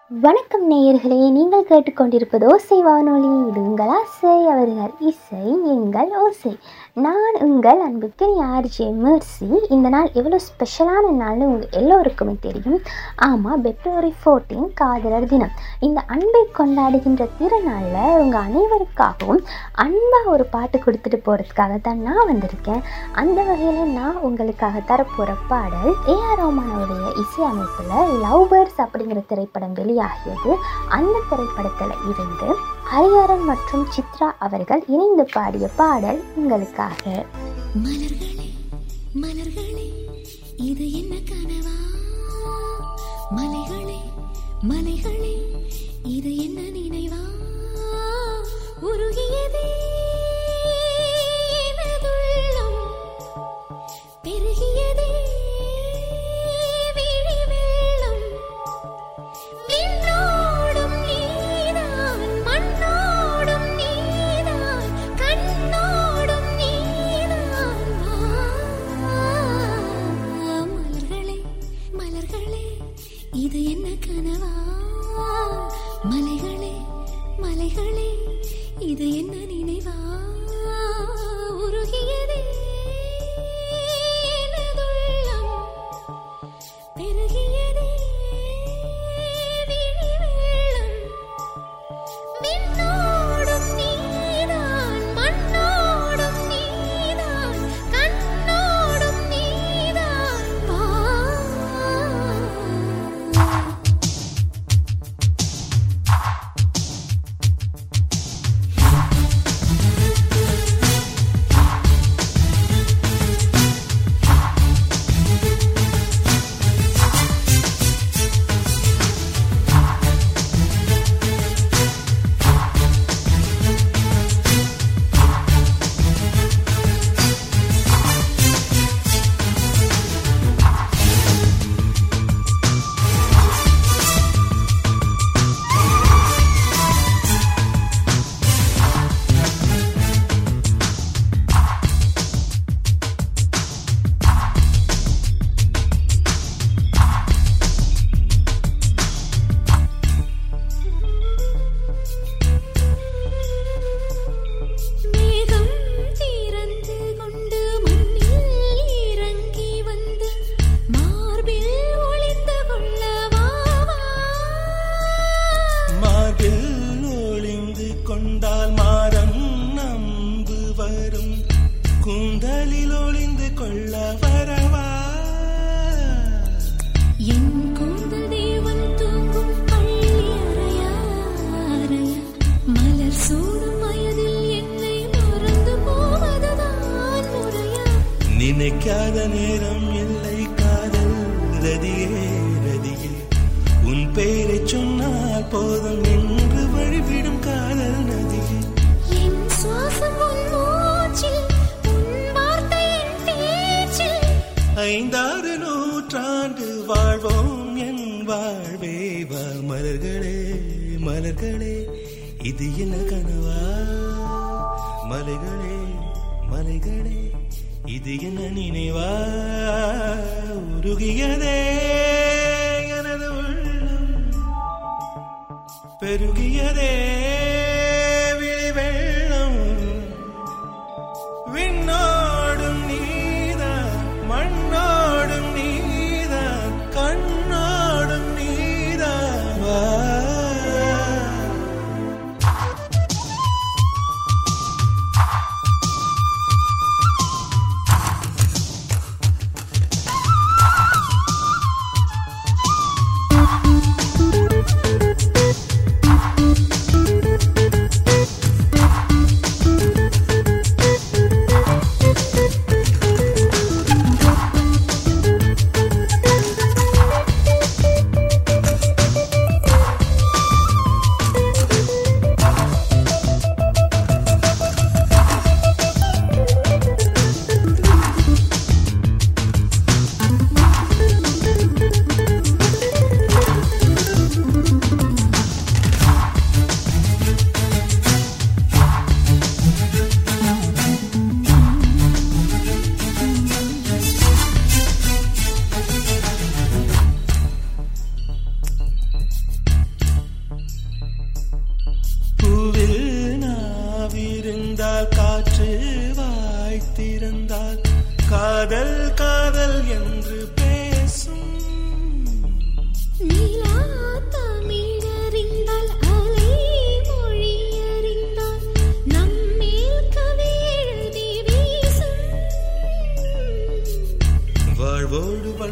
வணக்கம் நேயர்களே நீங்கள் கேட்டுக்கொண்டிருப்பது ஓசை வானொலி இது உங்கள் ஆசை அவர்கள் இசை எங்கள் ஓசை நான் உங்கள் அன்புக்கு ஆர்ஜே மெர்சி இந்த நாள் எவ்வளோ ஸ்பெஷலான நாள்னு உங்கள் எல்லோருக்குமே தெரியும் ஆமாம் பிப்ரவரி ஃபோர்டீன் காதலர் தினம் இந்த அன்பை கொண்டாடுகின்ற திருநாளில் உங்கள் அனைவருக்காகவும் அன்பாக ஒரு பாட்டு கொடுத்துட்டு போகிறதுக்காக தான் நான் வந்திருக்கேன் அந்த வகையில் நான் உங்களுக்காக தரப்போகிற பாடல் ஏஆர் ரோமானோடைய இசையமைப்பில் லவ் பேர்ட்ஸ் அப்படிங்கிற திரைப்படம் வெளியாகியது அந்த திரைப்படத்தில் இருந்து ஹரிஹரன் மற்றும் சித்ரா அவர்கள் இணைந்து பாடிய பாடல் உங்களுக்காக மலர்களே மலர்களே இது என்ன கனவா மலைகளே மலைகளே இது என்ன நினைவா உருகியதே எனதுள்ளம் பெருகியதே விழி வெள்ளம் விண்ணோடும் நீதான் மண்ணோடும் நீதான் கண்ணோடும் நீதான் வா. மலர்களே மலர்களே இது என்ன கனவா மலைகளே மலைகளே இது என்ன நினைவா உருகியதே எனதுள்ளம் பெருகியதே விழி வெள்ளம் விண்ணோடும் நீதான் மண்ணோடும் நீதான் கண்ணோடும் நீதான் வா மேகம் திறந்து கொண்டு மண்ணில் இறங்கி வந்து மார்பில் ஒளிந்து கொள்ளவா மார்பில் ஒளிந்து கொண்டால் மாறம் நம்பு வரும் கூந்தலில் ஒளிந்து கொள்ள வரவா என் கூந்தல் தேவன் தூங்கும் பள்ளி அறையா அறையா மலர் சூடும் வயதில் என்னை மறந்து போவதுதான் முறையா நினைக்காத நேரம் இல்லை காதல் ரதியே ரதியே உன் பெயரை சொன்னால் போதும் என்று வழிவிடும் காதல் நதியே என் சுவாசம் உன் மூச்சில் உன் வார்த்தை என் பேச்சில் ஐந்தாறு நூற்றாண்டு வாழ்வோம் என் வாழ்வே வா மலர்களே மலர்களே இது என்ன கனவா மலைகளே மலைகளே இது என்ன நினைவா உருகியதே எனது உள்ளம் பெருகியதே விழி வெள்ளம் விண்ணோடும் நீதான் மண்ணோடும் நீதான் கண்ணோடும் நீதான் வா மலர்களே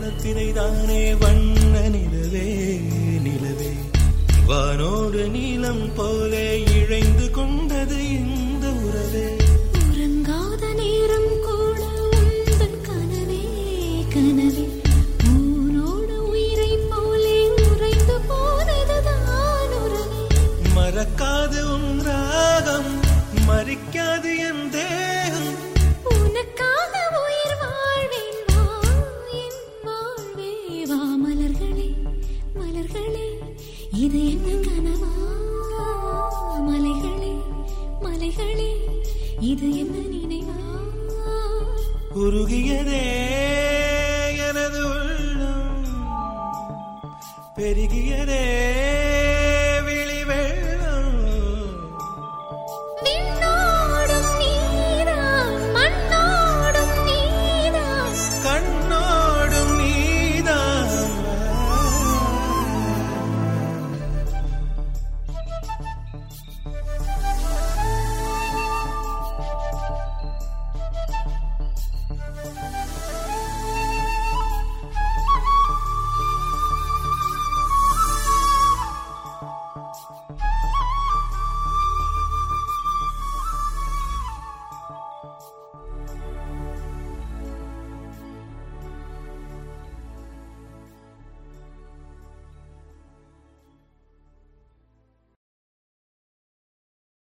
வானத்திரை தானே வண்ண நிலவே நிலவே வானோடு நீலம் போலே இழைந்து கொண்டது இந்த உறவே உறங்காத நேரம் கூட உந்தன் கனவே கனவே ஊனோடு உயிரை போலே உறைந்து போனதுதான் உறவே மறக்காது உன் ராகம் மறிக்காது என் தேகம் உனக்காக உயிர் வாழ்வேன் வா என் வாழ்வே வா மலர்களே மலர்களே இது என்ன கனவா மலைகளே மலைகளே இது என்ன நினைவா உருகியதே எனது உள்ளம் பெருகியதே